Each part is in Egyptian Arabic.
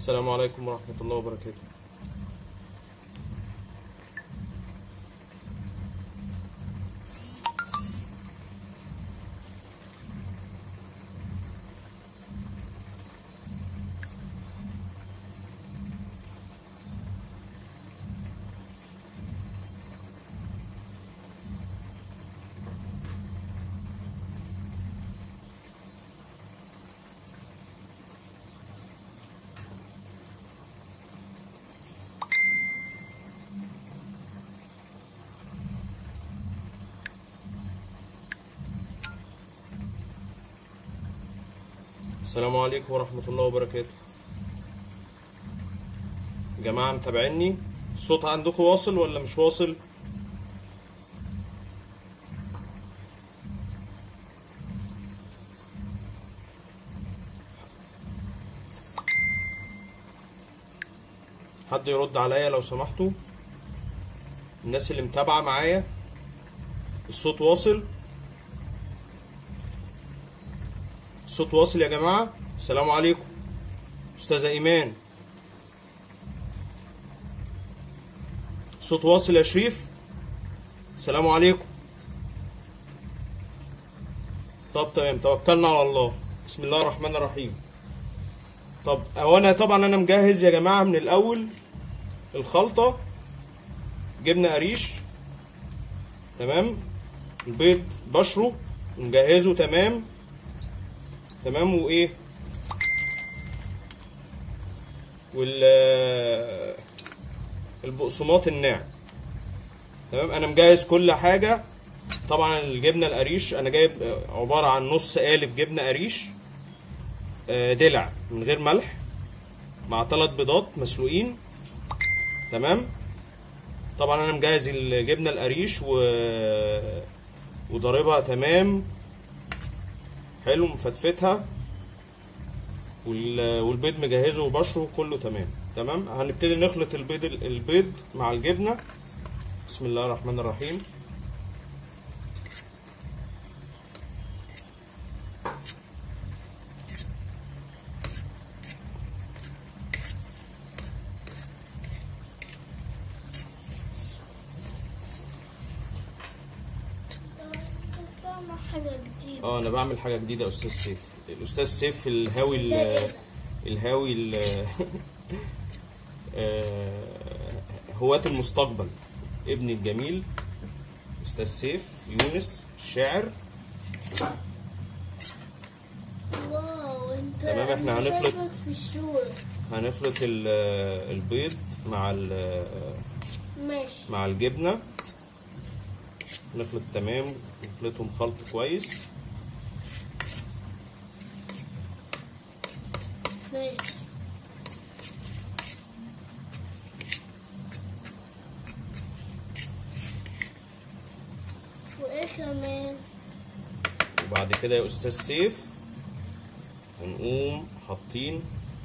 السلام عليكم ورحمة الله وبركاته السلام عليكم ورحمة الله وبركاته جماعة متابعيني الصوت عندكم واصل ولا مش واصل حد يرد عليا لو سمحتوا الناس اللي متابعة معايا الصوت واصل الصوت واصل يا جماعة السلام عليكم أستاذة إيمان الصوت واصل يا شريف السلام عليكم طب تمام توكلنا على الله بسم الله الرحمن الرحيم طب هو انا طبعا انا مجهز يا جماعة من الاول الخلطة جبنة قريش تمام البيض بشره مجهزه تمام تمام وايه وال البقسماط الناعم تمام انا مجهز كل حاجه طبعا الجبنه القريش انا جايب عباره عن نص قالب جبنه قريش آه، دلع من غير ملح مع ثلاث بيضات مسلوقين تمام طبعا انا مجهز الجبنه القريش و وضاربها تمام حلو مفتفتها وال- والبيض مجهزه وبشره كله تمام تمام هنبتدي نخلط البيض البيض مع الجبنه بسم الله الرحمن الرحيم طعمه حاجة جديدة اه انا بعمل حاجه جديده يا استاذ سيف الاستاذ سيف الهاوي ال- ده إيه ده؟ الهاوي ال- آه، هواة المستقبل ابني الجميل استاذ سيف يونس الشاعر واو انت تمام، إحنا أنت هنخلط- شايفك في الشورى هنخلط ال- البيض مع ال- ماشي مع الجبنه نخلط تمام نخلطهم خلط كويس ماشي وايه كمان وبعد كده يا استاذ سيف هنقوم حاطين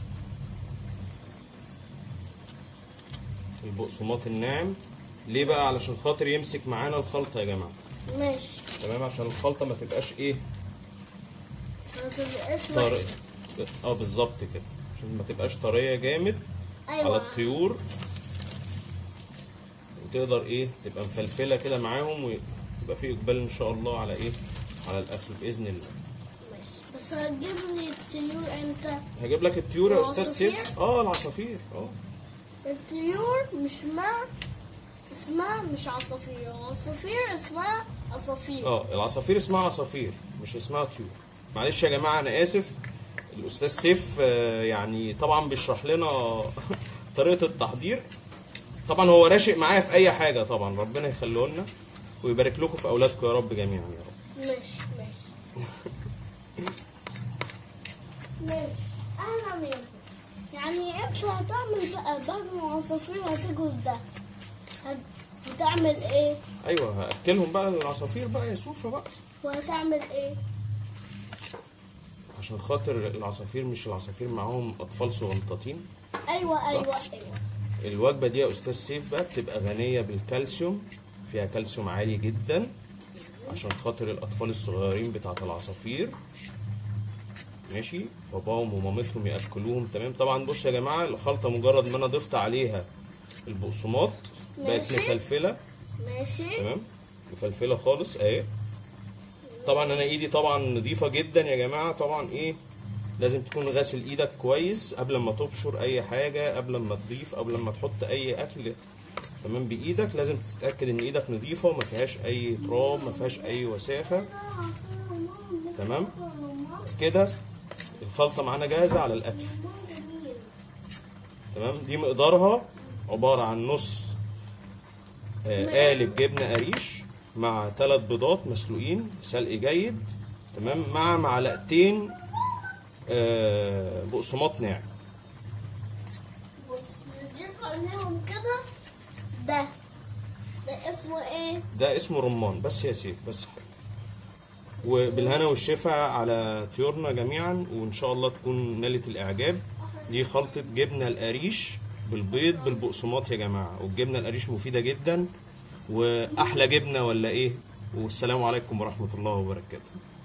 البقسماط الناعم ليه بقى علشان خاطر يمسك معانا الخلطه يا جماعه ماشي تمام عشان الخلطه ما تبقاش ايه ما تبقاش طريه وحشة. اه بالظبط كده عشان ما تبقاش طريه جامد على ايوه الطيور وتقدر ايه تبقى مفلفله كده معاهم ويبقى في اقبال ان شاء الله على ايه على الاكل باذن الله ماشي بس هتجيب لي الطيور امتى هجيب لك الطيور يا استاذ العصافير؟ سيف اه العصافير اه الطيور مش ما اسمها مش عصافير العصافير اسمها عصافير اه العصافير اسمها عصافير مش اسمها طيور معلش يا جماعه انا اسف الاستاذ سيف آه، يعني طبعا بيشرح لنا طريقه التحضير طبعا هو راشق معايا في اي حاجه طبعا ربنا يخليه لنا ويبارك لكم في اولادكم يا رب جميعا يا رب ماشي ماشي ماشي اهلا يا ابني. يعني انت هتعمل بقى بعد ما العصافير هتجوز ده هت- هتعمل ايه ايوه هاكلهم بقى العصافير بقى يا سوفه بقى وهتعمل ايه عشان خاطر العصافير مش العصافير معاهم اطفال صغنطاطين ايوه ايوه ايوه الوجبه دي يا استاذ سيف بقى بتبقى غنيه بالكالسيوم فيها كالسيوم عالي جدا عشان خاطر الاطفال الصغيرين بتاعت العصافير ماشي باباهم ومامتهم ياكلوهم تمام طبعا بص يا جماعه الخلطه مجرد ما انا ضفت عليها البقسماط بقت ماشي. مفلفله ماشي تمام مفلفله خالص اهي طبعا انا ايدي طبعا نظيفه جدا يا جماعه طبعا ايه لازم تكون غاسل ايدك كويس قبل ما تبشر اي حاجه قبل ما تضيف قبل ما تحط اي اكل تمام بايدك لازم تتاكد ان ايدك نظيفه وما فيهاش اي تراب ما فيهاش اي وساخه تمام كده الخلطه معانا جاهزه على الاكل تمام دي مقدارها عباره عن نص آه، قالب جبنه قريش مع ثلاث بيضات مسلوقين سلق جيد تمام مع معلقتين آه، بقسماط ناعم بص نضيف عليهم كده ده ده اسمه ايه؟ ده اسمه رمان بس يا سيف بس حاجة. وبالهنا والشفا على طيورنا جميعا وان شاء الله تكون نالت الاعجاب دي خلطة جبنة القريش بالبيض بالبقسماط يا جماعة والجبنة القريش مفيدة جدا واحلى جبنة ولا ايه والسلام عليكم ورحمة الله وبركاته